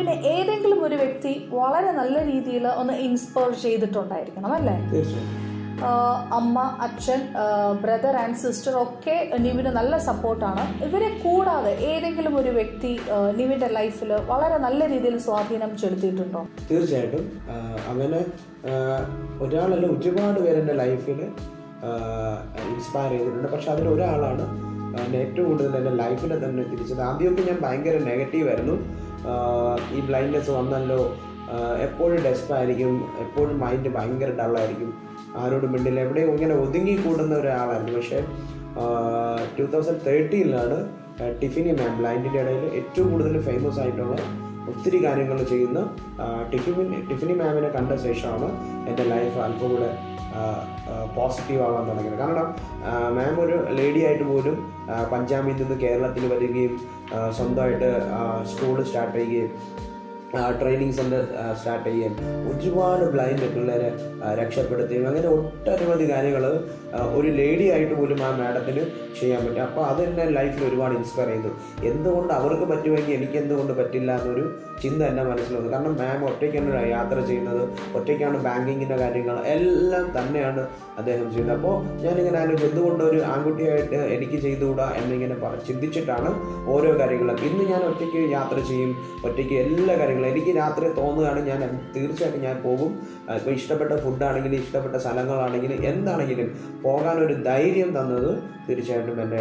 നിവിനെ ഏതെങ്കിലും ഒരു വ്യക്തി വളരെ നല്ല രീതിയിൽ ഒന്ന് ഇൻസ്പയർ ചെയ്തിട്ടുണ്ടായിരിക്കണം അല്ലേ തീർച്ചയായും ആഹ് അമ്മ അച്ഛൻ ബ്രദർ ആൻഡ് സിസ്റ്റർ ഒക്കെ നിവിന് നല്ല സപ്പോർട്ടാണ് ഇവരെ കൂടാതെ ഏതെങ്കിലും ഒരു വ്യക്തി ആഹ് നിവിൻ്റെ ലൈഫിൽ വളരെ നല്ല രീതിയിൽ സ്വാധീനം ചെലുത്തിയിട്ടുണ്ടോ തീർച്ചയായിട്ടും ആ, അങ്ങനെ ആ, ഒരാളല്ല ഒരുപാട് പേര് എൻ്റെ ലൈഫിൽ ഇൻസ്പയർ ചെയ്തിട്ടുണ്ട് പക്ഷെ അതിൽ ഒരാളാണ് എന്നെ ഏറ്റവും കൂടുതൽ എൻ്റെ ലൈഫിൽ തന്നെ തിരിച്ചത് ആദ്യമൊക്കെ ഞാൻ ഭയങ്കര നെഗറ്റീവ് ആയിരുന്നു ആ, ഈ ബ്ലൈൻഡ്നെസ് വന്നല്ലോ ആ, എപ്പോഴും ഡെസ്ക് ആയിരിക്കും എപ്പോഴും മൈൻഡ് ഭയങ്കര ഡള്ളായിരിക്കും ആരോടും മിണ്ടില്ല എവിടെയും ഇങ്ങനെ ഒതുങ്ങി കൂടുന്ന ഒരാളായിരുന്നു പക്ഷേ ടൂ തൗസൻഡ് തേർട്ടീനിലാണ് ടിഫിനി മാം ബ്ലൈൻഡിൻ്റെ ഇടയിൽ ഏറ്റവും കൂടുതൽ ഫേമസ് ആയിട്ടുള്ള ഒത്തിരി കാര്യങ്ങൾ ചെയ്യുന്ന ആ, ടിഫിനി ടിഫിനി മാമിനെ കണ്ട ശേഷമാണ് എൻ്റെ ലൈഫ് അല്പം കൂടെ പോസിറ്റീവ് ആവാൻ തുടങ്ങിയത് കാരണം മാം ഒരു ലേഡി ആയിട്ട് പോലും ആ, പഞ്ചാബിൽ നിന്ന് കേരളത്തിൽ വരികയും ആ, സ്വന്തമായിട്ട് സ്കൂൾ സ്റ്റാർട്ട് ചെയ്യുകയും ട്രെയിനിങ് സെൻറ്റർ സ്റ്റാർട്ട് ചെയ്യുകയും ഒരുപാട് ബ്ലൈൻഡ് പിള്ളേരെ ആ, രക്ഷപ്പെടുത്തുകയും അങ്ങനെ ഒട്ടനവധി കാര്യങ്ങൾ ഒരു ലേഡി ആയിട്ട് പോലും ആ മാഡത്തിന് ചെയ്യാൻ പറ്റും അപ്പോൾ അത് എന്നെ ലൈഫിൽ ഒരുപാട് ഇൻസ്പയർ ചെയ്തു എന്തുകൊണ്ട് അവർക്ക് പറ്റുമെങ്കിൽ എനിക്ക് എന്തുകൊണ്ട് പറ്റില്ല എന്നൊരു ചിന്ത എൻ്റെ മനസ്സിൽ വന്നു കാരണം മാം ഒറ്റയ്ക്കാണ് യാത്ര ചെയ്യുന്നത് ഒറ്റയ്ക്കാണ് ബാങ്കിങ്ങിൻ്റെ കാര്യങ്ങൾ എല്ലാം തന്നെയാണ് അദ്ദേഹം ചെയ്യുന്നത് അപ്പോൾ ഞാനിങ്ങനെ ആലോചിച്ചു എന്തുകൊണ്ട് ഒരു ആൺകുട്ടിയായിട്ട് എനിക്ക് ചെയ്തുകൂടാ എന്നിങ്ങനെ പറ ചിന്തിച്ചിട്ടാണ് ഓരോ കാര്യങ്ങളും ഇന്ന് ഞാൻ ഒറ്റയ്ക്ക് യാത്ര ചെയ്യും ഒറ്റയ്ക്ക് എല്ലാ കാര്യങ്ങളും എനിക്ക് രാത്രി തോന്നുകയാണ് ഞാൻ തീർച്ചയായിട്ടും ഞാൻ പോകും ഇപ്പോൾ ഇഷ്ടപ്പെട്ട ഫുഡാണെങ്കിലും ഇഷ്ടപ്പെട്ട സ്ഥലങ്ങളാണെങ്കിലും എന്താണെങ്കിലും പോകാനൊരു ധൈര്യം തന്നത് തീർച്ചയായിട്ടും എൻ്റെ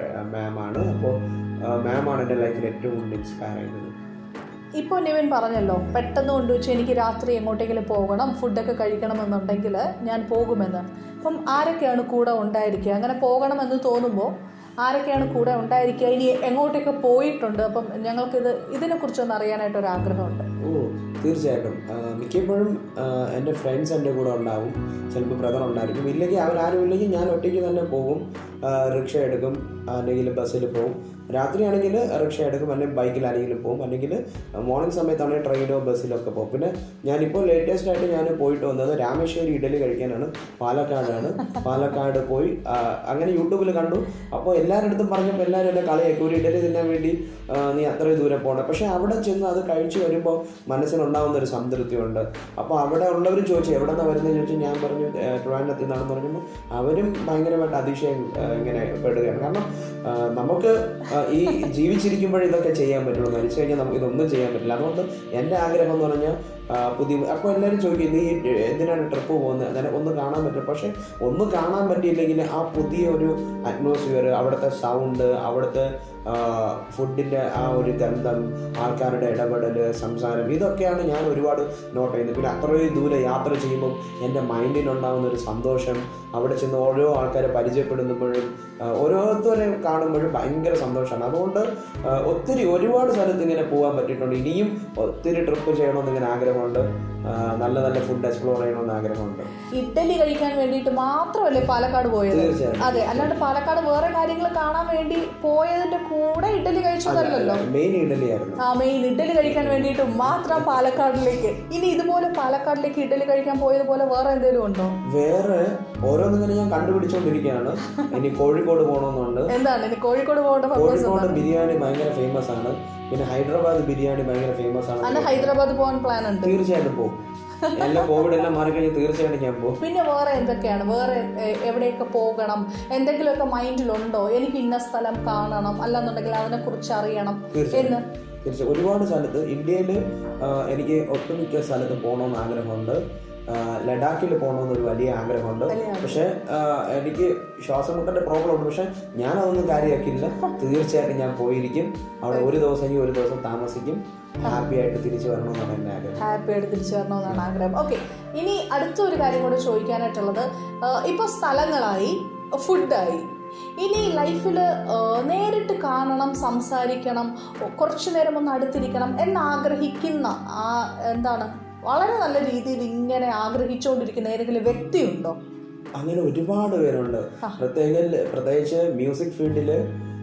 മാമാണ് അപ്പോൾ മാമാണ് എൻ്റെ ലൈഫിൽ ഏറ്റവും കൂടുതൽ ഇൻസ്പയർ ചെയ്യുന്നത് ഇപ്പോൾ നിവിൻ പറഞ്ഞല്ലോ പെട്ടെന്ന് കൊണ്ടുവച്ച് എനിക്ക് രാത്രി എങ്ങോട്ടെങ്കിലും പോകണം ഫുഡൊക്കെ കഴിക്കണമെന്നുണ്ടെങ്കിൽ ഞാൻ പോകുമെന്ന് അപ്പം ആരൊക്കെയാണ് കൂടെ ഉണ്ടായിരിക്കുക അങ്ങനെ പോകണമെന്ന് തോന്നുമ്പോൾ ആരൊക്കെയാണ് കൂടെ ഉണ്ടായിരിക്കുക ഇനി എങ്ങോട്ടൊക്കെ പോയിട്ടുണ്ട് അപ്പം ഞങ്ങൾക്കിത് ഇതിനെക്കുറിച്ചൊന്ന് അറിയാനായിട്ട് ഒരു ആഗ്രഹമുണ്ട് ഓ തീർച്ചയായിട്ടും ആ, മിക്കപ്പോഴും ആ, എൻ്റെ ഫ്രണ്ട്സ് എൻ്റെ കൂടെ ഉണ്ടാവും ചിലപ്പോൾ ബ്രദർ ഉണ്ടായിരിക്കും ഇല്ലെങ്കിൽ അവരാരും ഇല്ലെങ്കിൽ ഞാൻ ഒറ്റയ്ക്ക് തന്നെ പോകും ആ, റിക്ഷ എടുക്കും അല്ലെങ്കിൽ ബസ്സിൽ പോകും രാത്രിയാണെങ്കിൽ റിക്ഷ എടുക്കും അല്ലെങ്കിൽ ബൈക്കിലാണെങ്കിലും പോകും അല്ലെങ്കിൽ മോർണിംഗ് സമയത്താണെങ്കിൽ ട്രെയിനോ ബസ്സിലോ ഒക്കെ പോകും പിന്നെ ഞാനിപ്പോൾ ലേറ്റസ്റ്റ് ആയിട്ട് ഞാൻ പോയിട്ട് വന്നത് രാമേശ്വരി ഇഡലി കഴിക്കാനാണ് പാലക്കാടാണ് പാലക്കാട് പോയി ആ, അങ്ങനെ യൂട്യൂബിൽ കണ്ടു അപ്പോൾ എല്ലാവരുടെ അടുത്തും പറഞ്ഞപ്പോൾ എല്ലാവരും എന്നെ കളിയാക്കി ഒരു ഇഡലി തിന്നാൻ വേണ്ടി ആ, നീ അത്രയും ദൂരം പോകണം പക്ഷേ അവിടെ ചെന്ന് അത് കഴിച്ചു വരുമ്പോൾ മനസ്സിനുണ്ടാവുന്ന ഒരു സംതൃപ്തിയുണ്ട് അപ്പോൾ അവിടെ ഉള്ളവർ ചോദിച്ചു എവിടെ നിന്നാണ് വരുന്നത് ചോദിച്ചു ഞാൻ പറഞ്ഞു "ഏ, ട്രിവാൻഡ്രത്തിൽ നിന്നാണെന്ന് പറഞ്ഞപ്പോൾ അവരും ഭയങ്കരമായിട്ട് അതിശയം ആ, ഇങ്ങനെ പെടുകയാണ് കാരണം ആ, നമുക്ക് ആ, ഈ ജീവിച്ചിരിക്കുമ്പോഴേ ഇതൊക്കെ ചെയ്യാൻ പറ്റുള്ളൂ മരിച്ചു കഴിഞ്ഞാൽ നമുക്ക് ഇതൊന്നും ചെയ്യാൻ പറ്റില്ല അതുകൊണ്ട് എൻ്റെ ആഗ്രഹം എന്ന് പറഞ്ഞാൽ ആ, പുതിയ അപ്പോൾ എല്ലാവരും ചോദിക്കും നീ എന്തിനാണ് ട്രിപ്പ് പോകുന്നത് അന്നേരം ഒന്ന് കാണാൻ പറ്റും പക്ഷേ ഒന്ന് കാണാൻ പറ്റിയില്ലെങ്കിൽ ആ പുതിയ ഒരു അറ്റ്മോസ്ഫിയർ അവിടുത്തെ സൗണ്ട് അവിടുത്തെ ഫുഡിൻ്റെ ആ ഒരു ഗന്ധം ആൾക്കാരുടെ ഇടപെടൽ സംസാരം ഇതൊക്കെയാണ് ഞാൻ ഒരുപാട് നോട്ട് ചെയ്യുന്നത് പിന്നെ അത്രയും ദൂരെ യാത്ര ചെയ്യുമ്പോൾ എൻ്റെ മൈൻഡിനുണ്ടാകുന്ന ഒരു സന്തോഷം അവിടെ ചെന്ന് ഓരോ ആൾക്കാരെ പരിചയപ്പെടുമ്പോഴും ആ, ഓരോരുത്തരെ കാണുമ്പോഴും ഭയങ്കര സന്തോഷമാണ് അതുകൊണ്ട് ആ, ഒത്തിരി ഒരുപാട് സ്ഥലത്ത് ഇങ്ങനെ പോകാൻ പറ്റിയിട്ടുണ്ട് ഇനിയും ഒത്തിരി ട്രിപ്പ് ചെയ്യണമെന്ന് ഇങ്ങനെ ആഗ്രഹമുണ്ട് ആ, നല്ല നല്ല ഫുഡ് എക്സ്പ്ലോർ ചെയ്യണമെന്ന് ആഗ്രഹമുണ്ട് ഇഡ്ഡലി കഴിക്കാൻ വേണ്ടിയിട്ട് മാത്രമല്ലേ പാലക്കാട് പോയത് തീർച്ചയായും. അതെ അല്ലാണ്ട് പാലക്കാട് വേറെ കാര്യങ്ങൾ കാണാൻ വേണ്ടി പോയതിന്റെ കൂടെ ഇഡ്ഡലി കഴിച്ചതല്ലല്ലോ മെയിൻ ഇഡലിയായിരുന്നു ആ മെയിൻ ഇഡ്ഡലി കഴിക്കാൻ വേണ്ടിയിട്ട് മാത്രം പാലക്കാടിലേക്ക് ഇനി ഇതുപോലെ പാലക്കാടിലേക്ക് ഇഡ്ഡലി കഴിക്കാൻ പോയതുപോലെ വേറെ എന്തെങ്കിലും ഉണ്ടോ വേറെ ഓരോന്നിങ്ങനെ ഞാൻ കണ്ടുപിടിച്ചുകൊണ്ടിരിക്കുകയാണ് ഇനി കോഴിക്കോട് പോകണമെന്നുണ്ട് എന്താണ് ഇനി കോഴിക്കോട് പോകേണ്ട പർപ്പസ് കോഴിക്കോട് ബിരിയാണി ഭയങ്കര ഫേമസ് ആണ് പിന്നെ ഹൈദരാബാദ് ബിരിയാണി ഭയങ്കര ഫേമസ് ആണ് അന്ന് ഹൈദരാബാദ് പോകാൻ പ്ലാൻ ഉണ്ട് തീർച്ചയായിട്ടും പോകും എല്ലാം കോവിഡ് എല്ലാം മാറിക്കഴിഞ്ഞാൽ തീർച്ചയായിട്ടും ഞാൻ പോകും പിന്നെ വേറെ എന്തൊക്കെയാണ് വേറെ എ- എവിടെയൊക്കെ പോകണം എന്തെങ്കിലുമൊക്കെ മൈൻഡിലുണ്ടോ എനിക്ക് ഇന്ന സ്ഥലം കാണണം അല്ലാന്നുണ്ടെങ്കിൽ അതിനെക്കുറിച്ച് അറിയണം എന്ന് തീർച്ചയായും ഒരുപാട് സ്ഥലത്ത് ഇന്ത്യയിൽ എനിക്ക് ഒട്ടുമിക്ക സ്ഥലത്ത് പോകണമെന്ന് ആഗ്രഹമുണ്ട് ആ, ലഡാക്കിൽ പോകണമെന്നൊരു വലിയ ആഗ്രഹമുണ്ട് പക്ഷെ എനിക്ക് ശ്വാസം മുട്ടന്റെ പ്രോബ്ലം ഉണ്ട് പക്ഷെ ഞാൻ അതൊന്നും കാര്യമാക്കില്ല തീർച്ചയായിട്ടും ഞാൻ പോയിരിക്കും അവിടെ ഒരു ദിവസം ഒരു ദിവസം താമസിക്കും ഹാപ്പി ആയിട്ട് തിരിച്ചു വരണമെന്നാണ് എൻ്റെ ആഗ്രഹം ഹാപ്പി ആയിട്ട് തിരിച്ചു വരണമെന്നാണ് ആഗ്രഹം ഓക്കെ ഇനി അടുത്ത ഒരു കാര്യം കൂടെ ചോദിക്കാനായിട്ടുള്ളത് ഇപ്പോൾ സ്ഥലങ്ങളായി ഫുഡായി ഇനി ലൈഫിൽ നേരിട്ട് കാണണം സംസാരിക്കണം കുറച്ചു നേരം ഒന്ന് അടുത്തിരിക്കണം എന്നാഗ്രഹിക്കുന്ന ആ എന്താണ് വളരെ നല്ല രീതിയിൽ ഇങ്ങനെ ആഗ്രഹിച്ചുകൊണ്ടിരിക്കുന്ന ഏതെങ്കിലും വ്യക്തിയുണ്ടോ അങ്ങനെ ഒരുപാട് പേരുണ്ട് പ്രത്യേക പ്രത്യേകിച്ച് മ്യൂസിക് ഫീൽഡിൽ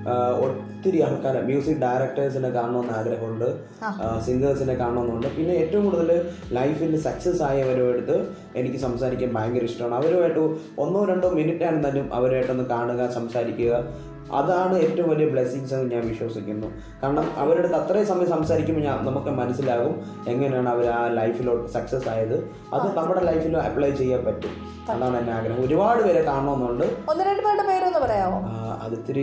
ഒത്തിരി ആൾക്കാരെ മ്യൂസിക് ഡയറക്ടേഴ്സിനെ കാണണമെന്ന് ആഗ്രഹമുണ്ട് സിംഗേഴ്സിനെ കാണണമെന്നുണ്ട് പിന്നെ ഏറ്റവും കൂടുതൽ ലൈഫിൽ സക്സസ് ആയവരും എടുത്ത് എനിക്ക് സംസാരിക്കാൻ ഭയങ്കര ഇഷ്ടമാണ് അവരുമായിട്ട് ഒന്നോ രണ്ടോ മിനിറ്റ് ആണെന്നാലും അവരുമായിട്ടൊന്ന് കാണുക സംസാരിക്കുക അതാണ് ഏറ്റവും വലിയ ബ്ലെസ്സിങ്സ് എന്ന് ഞാൻ വിശ്വസിക്കുന്നു കാരണം അവരുടെ അടുത്ത് അത്രയും സമയം സംസാരിക്കുമ്പോൾ ഞാൻ നമുക്ക് മനസ്സിലാകും എങ്ങനെയാണ് അവർ ആ ലൈഫിലോട്ട് സക്സസ് ആയത് അത് നമ്മുടെ ലൈഫിൽ അപ്ലൈ ചെയ്യാൻ പറ്റും അതാണ് എൻ്റെ ആഗ്രഹം ഒരുപാട് പേരെ കാണണമെന്നുണ്ട് ഒന്ന് രണ്ട് പേരുടെ പേരൊന്ന് പറയാമോ ആ, അതിത്തിരി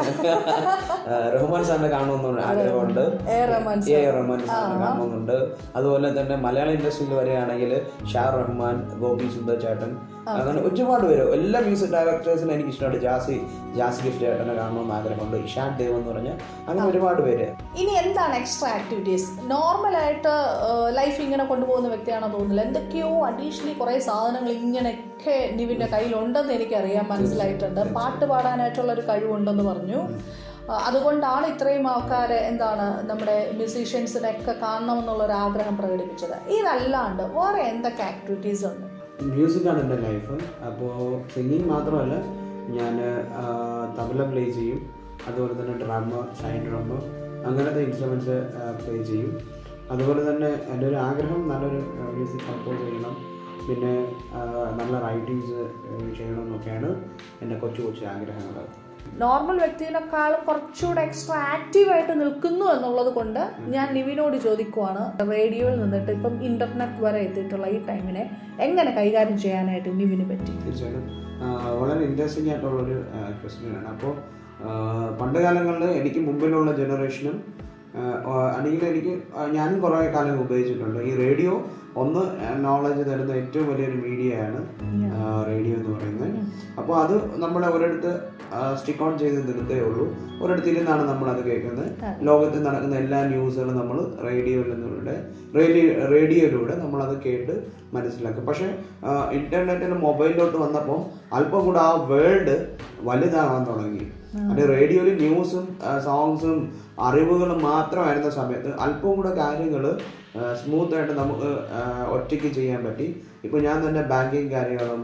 ആ, റഹ്മാൻ സാറിനെ കാണണമെന്നുണ്ട് ആഗ്രഹമുണ്ട് എ റഹ്മാൻ എ റഹ്മാൻ സാറിനെ കാണണമെന്നുണ്ട് അതുപോലെ തന്നെ മലയാള ഇൻഡസ്ട്രിയിൽ വരികയാണെങ്കിൽ ഷാ റഹ്മാൻ ഗോപി സുന്ദർ ചേട്ടൻ അങ്ങനെ ഒരുപാട് പേര് എല്ലാ മ്യൂസിക് ഡയറക്ടേഴ്സിനും എനിക്ക് ഇഷ്ടമുണ്ട് ജാസി ജാസി ഗിഫ്റ്റ് ചേട്ടനെ കാണണമെന്ന് ആഗ്രഹമുണ്ട് ഇഷാൻ ദേവ് എന്ന് പറഞ്ഞ അങ്ങനെ ഒരുപാട് പേര് ഇനി എന്താണ് എക്സ്ട്രാ ആക്ടിവിറ്റീസ് നോർമലായിട്ട് ലൈഫ് ഇങ്ങനെ കൊണ്ടുപോകുന്ന വ്യക്തിയാണോ തോന്നുന്നില്ല എന്തൊക്കെയോ അഡീഷണലി കുറേ സാധനങ്ങൾ ഇങ്ങനെയൊക്കെ നിവിൻ്റെ കയ്യിലുണ്ടെന്ന് എനിക്കറിയാൻ മനസ്സിലായിട്ടുണ്ട് പാട്ട് പാടാനായിട്ടുള്ള ഒരു കഴിവുണ്ടെന്ന് പറഞ്ഞു ആ, അതുകൊണ്ടാണ് ഇത്രയും ആൾക്കാരെ എന്താണ് നമ്മുടെ മ്യൂസീഷ്യൻസിനെയൊക്കെ കാണണമെന്നുള്ള ഒരു ആഗ്രഹം പ്രകടിപ്പിച്ചത് ഇതല്ലാണ്ട് വേറെ എന്തൊക്കെ ആക്ടിവിറ്റീസ് ഉണ്ട് മ്യൂസിക്കാണ് എൻ്റെ ലൈഫ് അപ്പോൾ സിംഗിങ് മാത്രമല്ല ഞാൻ തബല പ്ലേ ചെയ്യും അതുപോലെ തന്നെ ഡ്രമ്മ് ഷൈൻ ഡ്രമ്മ് അങ്ങനത്തെ ഇൻസ്ട്രുമെൻറ്റ്സ് പ്ലേ ചെയ്യും അതുപോലെ തന്നെ എൻ്റെ ഒരു ആഗ്രഹം നല്ലൊരു മ്യൂസിക് കമ്പോസ് ചെയ്യണം പിന്നെ ആ, നല്ല റൈറ്റിങ്സ് ചെയ്യണം എന്നൊക്കെയാണ് എൻ്റെ കൊച്ചു കൊച്ചു ആഗ്രഹങ്ങൾ നോർമൽ വ്യക്തിയെക്കാളും കുറച്ചുകൂടെ എക്സ്ട്രാ ആക്റ്റീവായിട്ട് നിൽക്കുന്നു എന്നുള്ളത് കൊണ്ട് ഞാൻ നിവിനോട് ചോദിക്കുവാണ് റേഡിയോയിൽ നിന്നിട്ട് ഇപ്പം ഇന്റർനെറ്റ് വരെ എത്തിയിട്ടുള്ള ഈ ടൈമിനെ എങ്ങനെ കൈകാര്യം ചെയ്യാനായിട്ട് നിവിന് പറ്റി തീർച്ചയായിട്ടും ആ, വളരെ ഇൻട്രസ്റ്റിംഗ് ആയിട്ടുള്ളൊരു ക്വസ്റ്റ്യനാണ് അപ്പോൾ പണ്ട് കാലങ്ങളിൽ എനിക്ക് മുമ്പിലുള്ള ജനറേഷനും അല്ലെങ്കിൽ എനിക്ക് ആ, ഞാനും കുറേ കാലം ഉപയോഗിച്ചിട്ടുണ്ട് ഈ റേഡിയോ ഒന്ന് നോളജ് തരുന്ന ഏറ്റവും വലിയൊരു മീഡിയയാണ് റേഡിയോ എന്ന് പറയുന്നത് അപ്പോൾ അത് നമ്മളെ ഒരിടത്ത് സ്റ്റിക്ക് ഓൺ ചെയ്ത് നിർത്തേ ഉള്ളൂ ഒരിടത്ത് ഇരുന്നാണ് നമ്മൾ അത് കേൾക്കുന്നത് ലോകത്തിൽ നടക്കുന്ന എല്ലാ ന്യൂസുകളും നമ്മൾ റേഡിയോയിൽ നിന്നിലൂടെ റേഡിയോ റേഡിയോയിലൂടെ നമ്മളത് കേട്ട് മനസ്സിലാക്കും പക്ഷേ ഇന്റർനെറ്റിൽ മൊബൈലിലോട്ട് വന്നപ്പോൾ അല്പം കൂടെ ആ വേൾഡ് വലുതാകാൻ തുടങ്ങി അത് റേഡിയോയിൽ ന്യൂസും സോങ്സും അറിവുകളും മാത്രമായിരുന്ന സമയത്ത് അല്പം കൂടെ കാര്യങ്ങൾ സ്മൂത്ത് ആയിട്ട് നമുക്ക് ആ, ഒറ്റയ്ക്ക് ചെയ്യാൻ പറ്റി ഇപ്പോൾ ഞാൻ തന്നെ ബാങ്കിങ് കാര്യങ്ങളും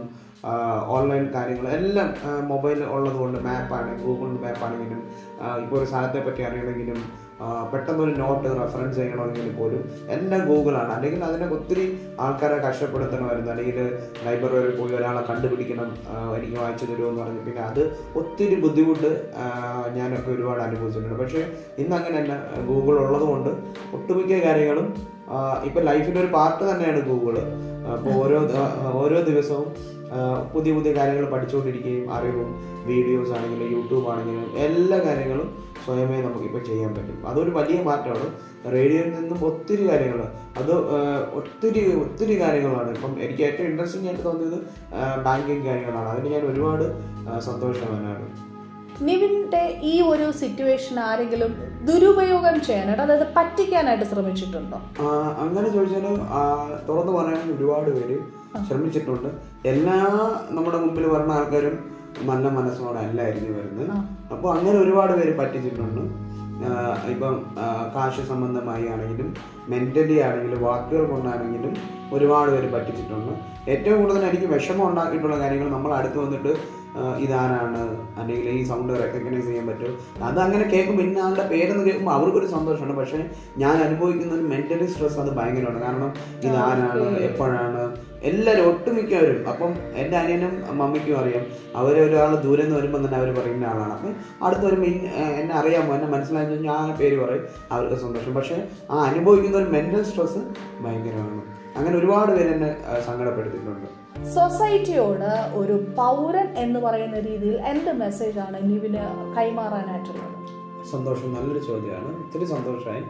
ഓൺലൈൻ കാര്യങ്ങൾ എല്ലാം മൊബൈൽ ഉള്ളത് കൊണ്ട് മാപ്പാണെങ്കിലും ഗൂഗിൾ മാപ്പാണെങ്കിലും ഇപ്പോൾ ഒരു സ്ഥലത്തെ പറ്റി അറിയണമെങ്കിലും ആ, പെട്ടെന്ന് ഒരു നോട്ട് റെഫറൻസ് ചെയ്യണമെങ്കിൽ പോലും എല്ലാം ഗൂഗിളാണ് അല്ലെങ്കിൽ അതിനെ ഒത്തിരി ആൾക്കാരെ കഷ്ടപ്പെടുത്തണമായിരുന്നു അല്ലെങ്കിൽ ലൈബ്രറിയിൽ പോയി ഒരാളെ കണ്ടുപിടിക്കണം ആ, എനിക്ക് വായിച്ചു തരുമോ എന്ന് പറഞ്ഞ് പിന്നെ അത് ഒത്തിരി ബുദ്ധിമുട്ട് ആ, ഞാനൊക്കെ ഒരുപാട് അനുഭവിച്ചിട്ടുണ്ട് പക്ഷേ ഇന്ന് അങ്ങനെയല്ല ഗൂഗിൾ ഉള്ളത് കൊണ്ട് ഒട്ടുമിക്ക കാര്യങ്ങളും ആ, ഇപ്പൊ ലൈഫിന്റെ ഒരു പാർട്ട് തന്നെയാണ് ഗൂഗിള് അപ്പോൾ ഓരോ ദ- ഓരോ ദിവസവും ആ, പുതിയ പുതിയ കാര്യങ്ങൾ പഠിച്ചുകൊണ്ടിരിക്കുകയും അറിവും വീഡിയോസ് ആണെങ്കിലും യൂട്യൂബ് ആണെങ്കിലും എല്ലാ കാര്യങ്ങളും സ്വയമേ നമുക്കിപ്പോൾ ചെയ്യാൻ പറ്റും അതൊരു വലിയ മാറ്റമാണ് റേഡിയോയിൽ നിന്നും ഒത്തിരി കാര്യങ്ങൾ അത് ആ, ഒത്തിരി ഒത്തിരി കാര്യങ്ങളാണ് ഇപ്പം എനിക്ക് ഏറ്റവും ഇൻട്രസ്റ്റിംഗ് ആയിട്ട് തോന്നിയത് ബാങ്കിങ് കാര്യങ്ങളാണ് അതിന് ഞാൻ ഒരുപാട് ആ, സന്തോഷവാനാണ് നിവിന്റെ ഈ ഒരു സിറ്റുവേഷൻ ആരെങ്കിലും ദുരുപയോഗം ചെയ്യാനായിട്ട് അതായത് പറ്റിക്കാനായിട്ട് ശ്രമിച്ചിട്ടുണ്ടോ ആ, അങ്ങനെ ചോദിച്ചാൽ തുറന്നു പറയാൻ ഒരുപാട് പേര് ശ്രമിച്ചിട്ടുണ്ട് എല്ലാ നമ്മുടെ മുമ്പിൽ വരുന്ന ആൾക്കാരും നല്ല മനസ്സോടെ അല്ലായിരുന്നു വരുന്നത് അപ്പോൾ അങ്ങനെ ഒരുപാട് പേര് പറ്റിച്ചിട്ടുണ്ട് ആ, ഇപ്പം ആ, കാശ് സംബന്ധമായി ആണെങ്കിലും മെന്റലി ആണെങ്കിലും വാക്കുകൾ കൊണ്ടാണെങ്കിലും ഒരുപാട് പേര് പറ്റിച്ചിട്ടുണ്ട് ഏറ്റവും കൂടുതൽ എനിക്ക് വിഷമം ഉണ്ടാക്കിയിട്ടുള്ള കാര്യങ്ങൾ നമ്മൾ അടുത്ത് വന്നിട്ട് ആ, ഇതാരാണ് അല്ലെങ്കിൽ ഈ സൗണ്ട് റെക്കഗ്നൈസ് ചെയ്യാൻ പറ്റും അത് അങ്ങനെ കേൾക്കുമ്പോൾ ഇന്ന ആളുടെ പേരെന്ന് കേൾക്കുമ്പോൾ അവർക്കൊരു സന്തോഷമാണ് പക്ഷേ ഞാൻ അനുഭവിക്കുന്ന ഒരു മെന്റലി സ്ട്രെസ് അത് ഭയങ്കരമാണ് കാരണം ഇതാരാണ് എപ്പോഴാണ് എല്ലാവരും ഒട്ടുമിക്കവരും അപ്പം എൻ്റെ അനിയനും മമ്മിക്കും അറിയാം അവർ ഒരാൾ ദൂരെ നിന്ന് വരുമ്പോൾ തന്നെ അവർ പറയുന്ന ആളാണ് അപ്പം അടുത്ത് വരുമ്പോൾ ഇന്ന- ഏഹ് എന്നെ അറിയാമോ എന്നെ മനസ്സിലാക്കി കഴിഞ്ഞാൽ ആ പേര് പറയും അവർക്ക് സന്തോഷം പക്ഷേ ആ അനുഭവിക്കുന്ന ഒരു മെന്റൽ സ്ട്രെസ് ഭയങ്കരമാണ് അങ്ങനെ ഒരുപാട് പേര് എന്നെ ആ, സങ്കടപ്പെടുത്തിയിട്ടുണ്ട് സൊസൈറ്റിയോട് ഒരു പൗരൻ എന്ന് പറയുന്ന രീതിയിൽ എന്ത് മെസ്സേജാണ് നിവിന് കൈമാറാനായിട്ടുള്ളത് സന്തോഷം നല്ലൊരു ചോദ്യമാണ് ഒത്തിരി സന്തോഷമായി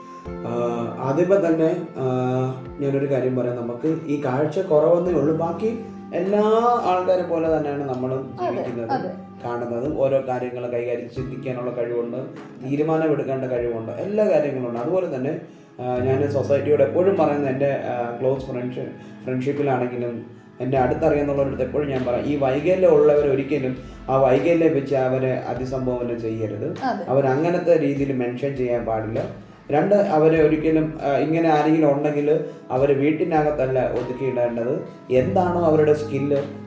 ആഹ് ആദ്യമേ തന്നെ ആഹ് ഞാനൊരു കാര്യം പറയാം നമുക്ക് ഈ കാഴ്ച കുറവെന്നേ ഉള്ളൂ ബാക്കി എല്ലാ ആൾക്കാരെ പോലെ തന്നെയാണ് നമ്മളും ജീവിക്കുന്നത് അതെ. കാണുന്നതും ഓരോ കാര്യങ്ങൾ കൈകാര്യം ചിന്തിക്കാനുള്ള കഴിവുണ്ട് തീരുമാനമെടുക്കേണ്ട കഴിവുണ്ട് എല്ലാ കാര്യങ്ങളും ഉണ്ട് അതുപോലെ തന്നെ ഞാൻ സൊസൈറ്റിയോട് എപ്പോഴും പറയുന്ന എൻ്റെ ക്ലോസ് ഫ്രണ്ട്സ് ഫ്രണ്ട്ഷിപ്പിലാണെങ്കിലും എൻ്റെ അടുത്തറിയാന്നുള്ളവരടുത്ത് എപ്പോഴും ഞാൻ പറയാം ഈ വൈകല്യം ഉള്ളവർ ഒരിക്കലും ആ വൈകല്യം വെച്ച് അവരെ അതിസംഭവന ചെയ്യരുത് അതെ. അവർ അങ്ങനത്തെ രീതിയിൽ മെൻഷൻ ചെയ്യാൻ പാടില്ല രണ്ട് അവരെ ഒരിക്കലും ആ, ഇങ്ങനെ ആരെങ്കിലും ഉണ്ടെങ്കിൽ അവരെ വീട്ടിനകത്തല്ല ഒതുക്കിയിടേണ്ടത് എന്താണോ അവരുടെ സ്കില്ല്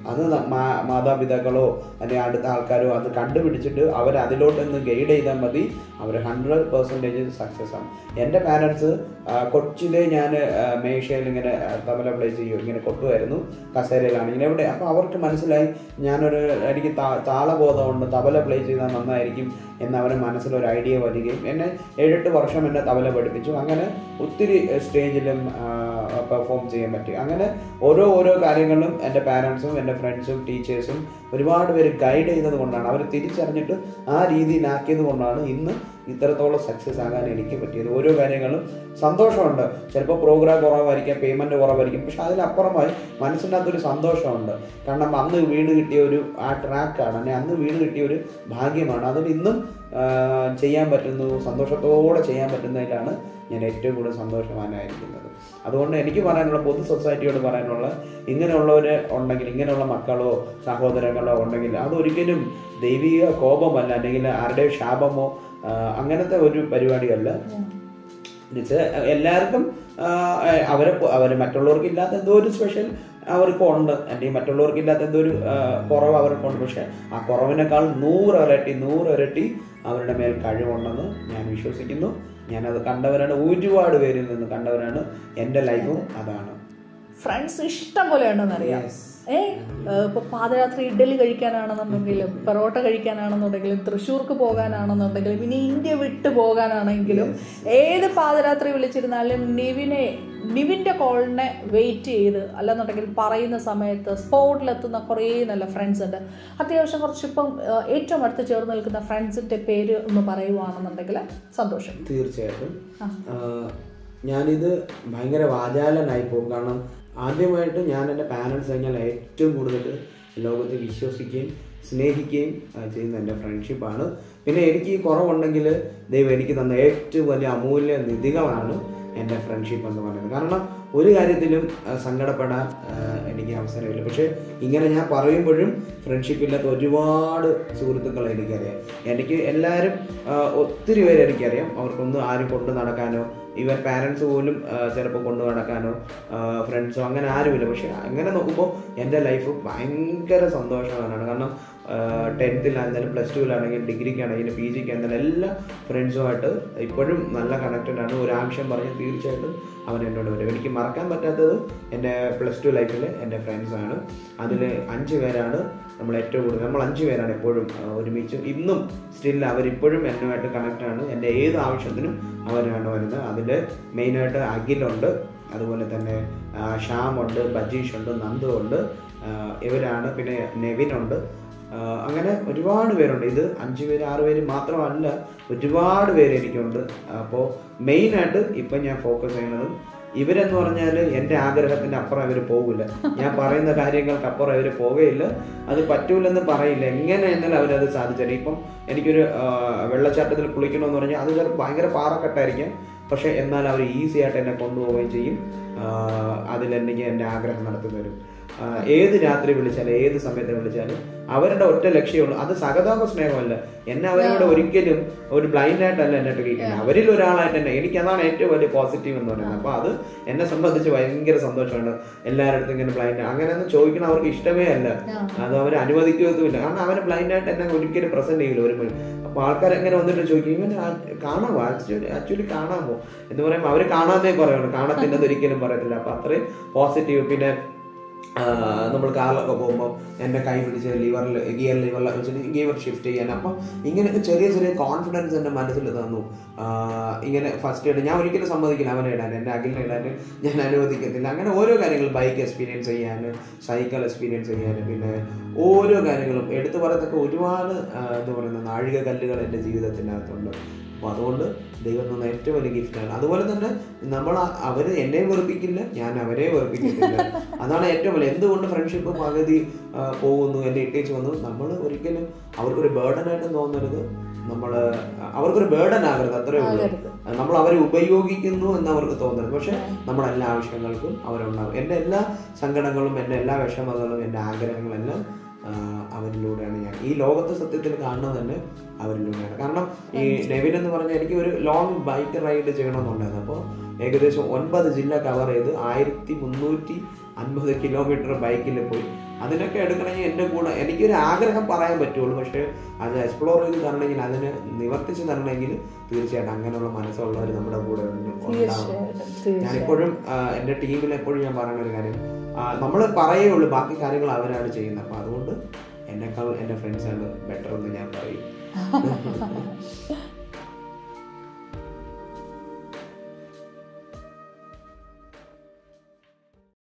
അത് ന- മാ- മാതാപിതാക്കളോ അല്ലെങ്കിൽ അടുത്ത ആൾക്കാരോ അത് കണ്ടുപിടിച്ചിട്ട് അവർ അതിലോട്ടൊന്ന് ഗൈഡ് ചെയ്താൽ മതി അവർ ഹൺഡ്രഡ് പെർസെൻറ്റേജ് സക്സസ് ആണ് എൻ്റെ പാരൻസ് കൊച്ചിലെ ഞാൻ മേശയിൽ ഇങ്ങനെ ആ, തബല പ്ലേ ചെയ്യും ഇങ്ങനെ കൊട്ടുമായിരുന്നു കസേരയിലാണ് ഇങ്ങനെ എവിടെ അപ്പോൾ അവർക്ക് മനസ്സിലായി ഞാനൊരു എനിക്ക് താ- താളബോധമുണ്ട് തബല പ്ലേ ചെയ്താൽ നന്നായിരിക്കും എന്ന് അവരുടെ മനസ്സിലൊരു ഐഡിയ വരികയും എന്നെ ഏഴെട്ട് വർഷം എന്നെ തബല പഠിപ്പിച്ചു അങ്ങനെ ഒത്തിരി സ്റ്റേജിലും പെർഫോം ചെയ്യാൻ പറ്റി അങ്ങനെ ഓരോ ഓരോ കാര്യങ്ങളും എൻ്റെ പാരൻസും എൻ്റെ ഫ്രണ്ട്സും ടീച്ചേഴ്സും ഒരുപാട് പേര് ഗൈഡ് ചെയ്തത് കൊണ്ടാണ് അവർ തിരിച്ചറിഞ്ഞിട്ട് ആ രീതിയിലാക്കിയത് കൊണ്ടാണ് ഇന്ന് ഇത്രത്തോളം സക്സസ് ആകാൻ എനിക്ക് പറ്റിയത് ഓരോ കാര്യങ്ങളും സന്തോഷമുണ്ട് ചിലപ്പോൾ പ്രോഗ്രാം കുറവായിരിക്കാം പേയ്മെൻറ്റ് കുറവായിരിക്കും പക്ഷെ അതിലപ്പുറമായി മനസ്സിനകത്തൊരു സന്തോഷമുണ്ട് കാരണം അന്ന് വീട് കിട്ടിയ ഒരു ആ ട്രാക്കാണ് അല്ലെ അന്ന് വീട് കിട്ടിയ ഒരു ഭാഗ്യമാണ് അതിൽ ഇന്നും ആ, ചെയ്യാൻ പറ്റുന്നു സന്തോഷത്തോടെ ചെയ്യാൻ പറ്റുന്നതിലാണ് ഞാൻ ഏറ്റവും കൂടുതൽ സന്തോഷവാനായിരിക്കുന്നത് അതുകൊണ്ട് എനിക്ക് പറയാനുള്ള പൊതു സൊസൈറ്റിയോട് പറയാനുള്ള ഇങ്ങനെയുള്ളവർ ഉണ്ടെങ്കിൽ ഇങ്ങനെയുള്ള മക്കളോ സഹോദരങ്ങളോ ഉണ്ടെങ്കിൽ അതൊരിക്കലും ദൈവിക കോപമല്ല അല്ലെങ്കിൽ ആരുടെയോ ശാപമോ ആ, അങ്ങനത്തെ ഒരു പരിപാടിയല്ല എന്നുവെച്ചാൽ എല്ലാവർക്കും ആ, അവരെ പോ- അവര് മറ്റുള്ളവർക്ക് ഇല്ലാത്ത എന്തോ ഒരു സ്പെഷ്യൽ അവർക്ക് ഉണ്ട് അല്ലെങ്കിൽ മറ്റുള്ളവർക്ക് ഇല്ലാത്ത എന്തോ ഒരു ആ, കുറവ് അവർക്കുണ്ട് പക്ഷെ ആ കുറവിനേക്കാൾ നൂറ് ഇരട്ടി നൂറ് ഇരട്ടി അവരുടെ മേൽ കഴിവുണ്ടെന്ന് ഞാൻ വിശ്വസിക്കുന്നു ഞാനത് കണ്ടവരാണ് ഒരുപാട് പേരിൽ നിന്ന് കണ്ടവരാണ് എൻ്റെ ലൈഫും അതാണ് ഫ്രണ്ട്സ് ഇഷ്ടം പോലെ ഉണ്ടെന്ന് അറിയാം ഏ ഇപ്പൊ പാദയാത്ര ഇഡലി കഴിക്കാനാണെന്നുണ്ടെങ്കിലും പെറോട്ട കഴിക്കാനാണെന്നുണ്ടെങ്കിലും തൃശ്ശൂർക്ക് പോകാനാണെന്നുണ്ടെങ്കിലും ഇനി ഇന്ത്യ വിട്ടു പോകാനാണെങ്കിലും ഏത് പാദരാത്രി വിളിച്ചിരുന്നാലും നിവിനെ നിവിന്റെ കോളിനെ വെയിറ്റ് ചെയ്ത് അല്ലെന്നുണ്ടെങ്കിൽ പറയുന്ന സമയത്ത് സ്പോട്ടിലെത്തുന്ന കുറേ നല്ല ഫ്രണ്ട്സ് ഉണ്ട് അത്യാവശ്യം കുറച്ചിപ്പം ഏഹ്, ഏറ്റവും അടുത്ത് ചേർന്ന് നിൽക്കുന്ന ഫ്രണ്ട്സിന്റെ പേര് ഒന്ന് പറയുവാണെന്നുണ്ടെങ്കിൽ സന്തോഷം തീർച്ചയായിട്ടും ആ. ആ, ഞാനിത് ഭയങ്കര വാചാലനായി പോകും കാരണം ആദ്യമായിട്ട് ഞാൻ എൻ്റെ പാരൻസ് കഴിഞ്ഞാൽ ഏറ്റവും കൂടുതൽ ലോകത്തെ വിശ്വസിക്കുകയും സ്നേഹിക്കുകയും ആ, ചെയ്യുന്ന എൻ്റെ ഫ്രണ്ട്ഷിപ്പാണ് പിന്നെ എനിക്ക് ഈ കുറവുണ്ടെങ്കിൽ ദൈവം എനിക്ക് തന്ന ഏറ്റവും വലിയ അമൂല്യ നിധികളാണ് എൻ്റെ ഫ്രണ്ട്ഷിപ്പ് എന്ന് പറയുന്നത് കാരണം ഒരു കാര്യത്തിലും ആ, സങ്കടപ്പെടാൻ ആ, എനിക്ക് അവസരമില്ല പക്ഷേ ഇങ്ങനെ ഞാൻ പറയുമ്പോഴും ഫ്രണ്ട്ഷിപ്പ് ഇല്ലാത്ത ഒരുപാട് സുഹൃത്തുക്കളെ എനിക്കറിയാം എനിക്ക് എല്ലാവരും ആ, ഒത്തിരി പേര് എനിക്കറിയാം അവർക്കൊന്നും ആരും കൊണ്ട് നടക്കാനോ ഈവൻ പാരൻസ് പോലും ചിലപ്പോൾ കൊണ്ടു നടക്കാനോ ഫ്രണ്ട്സോ അങ്ങനെ ആരുമില്ല പക്ഷെ അങ്ങനെ നോക്കുമ്പോൾ എൻ്റെ ലൈഫ് ഭയങ്കര സന്തോഷമാണ് കാരണം ടെൻത്തിലാണെങ്കിലും പ്ലസ് ടുവിലാണെങ്കിലും ഡിഗ്രിക്കാണെങ്കിലും പി ജിക്കാണെങ്കിലും എല്ലാ ഫ്രണ്ട്സുമായിട്ട് ഇപ്പോഴും നല്ല കണക്റ്റഡ് ആണ് ഒരു ആവശ്യം പറഞ്ഞ് തീർച്ചയായിട്ടും അവൻ എന്നോട് വരും എനിക്ക് മറക്കാൻ പറ്റാത്തത് എൻ്റെ പ്ലസ് ടു ലൈഫിൽ എൻ്റെ ഫ്രണ്ട്സാണ് അതിൽ അഞ്ച് പേരാണ് നമ്മൾ ഏറ്റവും കൂടുതൽ നമ്മൾ അഞ്ച് പേരാണ് എപ്പോഴും ആ, ഒരുമിച്ച് ഇന്നും സ്റ്റിൽ അവരിപ്പോഴും എന്നുമായിട്ട് കണക്റ്റ് ആണ് എൻ്റെ ഏത് ആവശ്യത്തിനും അവരാണ് വരുന്നത് അതിൽ മെയിനായിട്ട് അഖിലുണ്ട് അതുപോലെ തന്നെ ആ, ശ്യാമുണ്ട് ബജീഷ് ഉണ്ട് നന്ദു ഉണ്ട് ആ, ഇവരാണ് പിന്നെ നെവിനുണ്ട് ആ, അങ്ങനെ ഒരുപാട് പേരുണ്ട് ഇത് അഞ്ച് പേര് ആറ് പേര് മാത്രമല്ല ഒരുപാട് പേര് എനിക്കുണ്ട് അപ്പോൾ മെയിനായിട്ട് ഇപ്പം ഞാൻ ഫോക്കസ് ചെയ്യുന്നത് ഇവരെന്ന് പറഞ്ഞാൽ എൻ്റെ ആഗ്രഹത്തിൻ്റെ അപ്പുറം ഇവർ പോകില്ല ഞാൻ പറയുന്ന കാര്യങ്ങൾക്ക് അപ്പുറം ഇവർ പോവുകയില്ല അത് പറ്റൂലെന്ന് പറയില്ല എങ്ങനെ എന്നാലും അവരത് സാധിച്ചത് ഇപ്പം എനിക്കൊരു ആ, വെള്ളച്ചാട്ടത്തിൽ കുളിക്കണമെന്ന് പറഞ്ഞാൽ അത് ചിലപ്പോൾ ഭയങ്കര പാറക്കെട്ടായിരിക്കാം പക്ഷെ എന്നാൽ അവർ ഈസി ആയിട്ട് എന്നെ കൊണ്ടുപോവുകയും ചെയ്യും അതിലെനിക്ക് എൻ്റെ ആഗ്രഹം നടത്തി തരും ആ, ഏത് രാത്രി വിളിച്ചാലും ഏത് സമയത്ത് വിളിച്ചാലും അവരുടെ ഒറ്റ ലക്ഷ്യമുള്ളൂ അത് സഹതാപ സ്നേഹമല്ല എന്നെ അവരോട് ഒരിക്കലും ഒരു ബ്ലൈൻഡ് ആയിട്ടല്ല എന്നെ ട്രീറ്റ് ചെയ്യുന്നത് അവരിൽ ഒരാളായിട്ട് തന്നെ എനിക്ക് അതാണ് ഏറ്റവും വലിയ പോസിറ്റീവ് എന്ന് പറയുന്നത് അപ്പൊ അത് എന്നെ സംബന്ധിച്ച് ഭയങ്കര സന്തോഷമാണ് എല്ലാവരുടെ അടുത്തും ഇങ്ങനെ ബ്ലൈൻഡ് അങ്ങനെയൊന്നും ചോദിക്കണം അവർക്ക് ഇഷ്ടമേ അല്ല അത് അവർ അനുവദിക്കുകയുമില്ല കാരണം അവരെ ബ്ലൈൻഡ് ആയിട്ട് എന്നെ ഒരിക്കലും പ്രസന്റ് ചെയ്യില്ല ഒരു അപ്പൊ ആൾക്കാർ എങ്ങനെ വന്നിട്ട് ചോദിക്കും ഇവൻ ആ- കാണാമോ ആക്ച്വലി ആക്ച്വലി കാണാമോ എന്ന് പറയുമ്പോൾ അവർ കാണാതെ പറയുള്ളൂ കാണത്തില്ലെന്ന് ഒരിക്കലും പറയത്തില്ല അപ്പൊ അത്രയും പോസിറ്റീവ് പിന്നെ നമ്മൾ കാറിലൊക്കെ പോകുമ്പോൾ എന്നെ കൈ പിടിച്ച് ലിവറിൽ ഗിയർ ലിവറിൽ വെച്ചിട്ട് ഗിയർ ഷിഫ്റ്റ് ചെയ്യാൻ അപ്പം ഇങ്ങനെയൊക്കെ ചെറിയ ചെറിയ കോൺഫിഡൻസ് എൻ്റെ മനസ്സിൽ തന്നു ആ, ഇങ്ങനെ ഫസ്റ്റ് ഇടാൻ ഞാൻ ഒരിക്കലും സമ്മതിക്കില്ല അവനെ ഇടാൻ എൻ്റെ അഖിലിനെ ഇടാൻ ഞാൻ അനുവദിക്കത്തില്ല അങ്ങനെ ഓരോ കാര്യങ്ങളും ബൈക്ക് എക്സ്പീരിയൻസ് ചെയ്യാൻ സൈക്കിൾ എക്സ്പീരിയൻസ് ചെയ്യാൻ പിന്നെ ഓരോ കാര്യങ്ങളും എടുത്തു പറയത്തക്ക ഒരുപാട് ആ, എന്താ പറയുന്ന നാഴിക കല്ലുകൾ എൻ്റെ ജീവിതത്തിനകത്തുണ്ട് അപ്പോൾ അതുകൊണ്ട് ദൈവം തന്ന ഏറ്റവും വലിയ ഗിഫ്റ്റാണ് അതുപോലെ തന്നെ നമ്മൾ അവർ എന്നെ വെറുപ്പിക്കില്ല ഞാൻ അവരെ വെറുപ്പിക്കത്തില്ല അതാണ് ഏറ്റവും വലിയ എന്തുകൊണ്ട് ഫ്രണ്ട്ഷിപ്പ് പകുതി ആ, പോകുന്നു എന്നെ ഇട്ടേച്ച് വന്നു നമ്മൾ ഒരിക്കലും അവർക്കൊരു ബേർഡൻ ആയിട്ടും തോന്നരുത് നമ്മൾ അവർക്കൊരു ബേർഡൻ ആകരുത് അത്രേ ഉള്ളൂ ആകരുത്. നമ്മൾ അവരെ ഉപയോഗിക്കുന്നു എന്ന് അവർക്ക് തോന്നരുത് പക്ഷെ നമ്മുടെ എല്ലാ ആവശ്യങ്ങൾക്കും അവരുണ്ടാവും എൻ്റെ എല്ലാ സങ്കടങ്ങളും എൻ്റെ എല്ലാ വിഷമതകളും എൻ്റെ ആഗ്രഹങ്ങളെല്ലാം ആ, അവരിലൂടെയാണ് ഞാൻ ഈ ലോകത്തെ സത്യത്തിൽ കാണുന്നത് തന്നെ അവരിലൂടെയാണ് കാരണം ഈ നെവിൻ എന്ന് പറഞ്ഞാൽ എനിക്ക് ഒരു ലോങ് ബൈക്ക് റൈഡ് ചെയ്യണമെന്നുണ്ടായിരുന്നു അപ്പോൾ ഏകദേശം ഒൻപത് ജില്ല കവർ ചെയ്ത് ആയിരത്തി മുന്നൂറ്റി അൻപത് കിലോമീറ്റർ ബൈക്കിൽ പോയി അതിനൊക്കെ എടുക്കണമെങ്കിൽ എൻ്റെ കൂടെ എനിക്കൊരു ആഗ്രഹം പറയാൻ പറ്റുള്ളൂ പക്ഷേ അത് എക്സ്പ്ലോർ ചെയ്ത് തരണമെങ്കിൽ അതിന് നിവർത്തിച്ച് തരണമെങ്കിൽ തീർച്ചയായിട്ടും അങ്ങനെയുള്ള മനസ്സുള്ളവർ നമ്മുടെ കൂടെ ഉണ്ട് ഉണ്ടാവണം തീർച്ചയായിട്ടും തീർച്ചയായിട്ടും ഞാനിപ്പോഴും ആ, എൻ്റെ ടീമിൽ എപ്പോഴും ഞാൻ പറയുന്ന ഒരു കാര്യം നമ്മൾ പറയുള്ളൂ ബാക്കി കാര്യങ്ങൾ അവരാണ് ചെയ്യുന്നത് അപ്പം അതുകൊണ്ട് എന്നെക്കാൾ എൻ്റെ ഫ്രണ്ട്സാണ് ബെറ്റർ എന്ന് ഞാൻ പറയും